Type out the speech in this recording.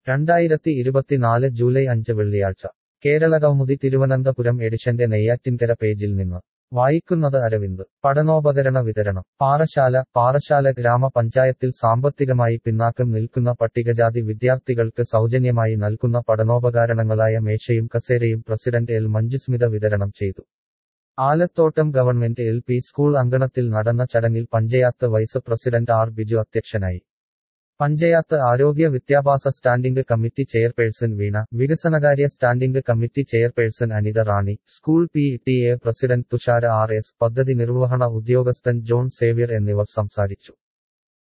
രണ്ടായിരത്തി ഇരുപത്തിനാല് ജൂലൈ അഞ്ച് വെള്ളിയാഴ്ച കേരളകൗമുദി തിരുവനന്തപുരം എഡിഷന്റെ നെയ്യാറ്റിൻകര പേജിൽ നിന്ന് വായിക്കുന്നത് അരവിന്ദ് പഠനോപകരണ വിതരണം പാറശാല പാറശാല ഗ്രാമപഞ്ചായത്തിൽ സാമ്പത്തികമായി പിന്നാക്കം നിൽക്കുന്ന പട്ടികജാതി വിദ്യാർത്ഥികൾക്ക് സൗജന്യമായി നൽകുന്ന പഠനോപകരണങ്ങളായ മേശയും കസേരയും പ്രസിഡന്റ് എൽ മഞ്ജുസ്മിത വിതരണം ചെയ്തു Alathottam government L P school അങ്കണത്തിൽ നടന്ന ചടങ്ങിൽ panchayat vice president R Biju അധ്യക്ഷനായി പഞ്ചായത്ത് ആരോഗ്യ വിദ്യാഭ്യാസ സ്റ്റാൻഡിംഗ് കമ്മിറ്റി ചെയർപേഴ്സൺ വീണ വികസനകാര്യ standing committee chairperson Anitha Rani school P T A president Thushara R S പദ്ധതി നിർവഹണ ഉദ്യോഗസ്ഥൻ ജോൺ സേവ്യർ എന്നിവർ സംസാരിച്ചു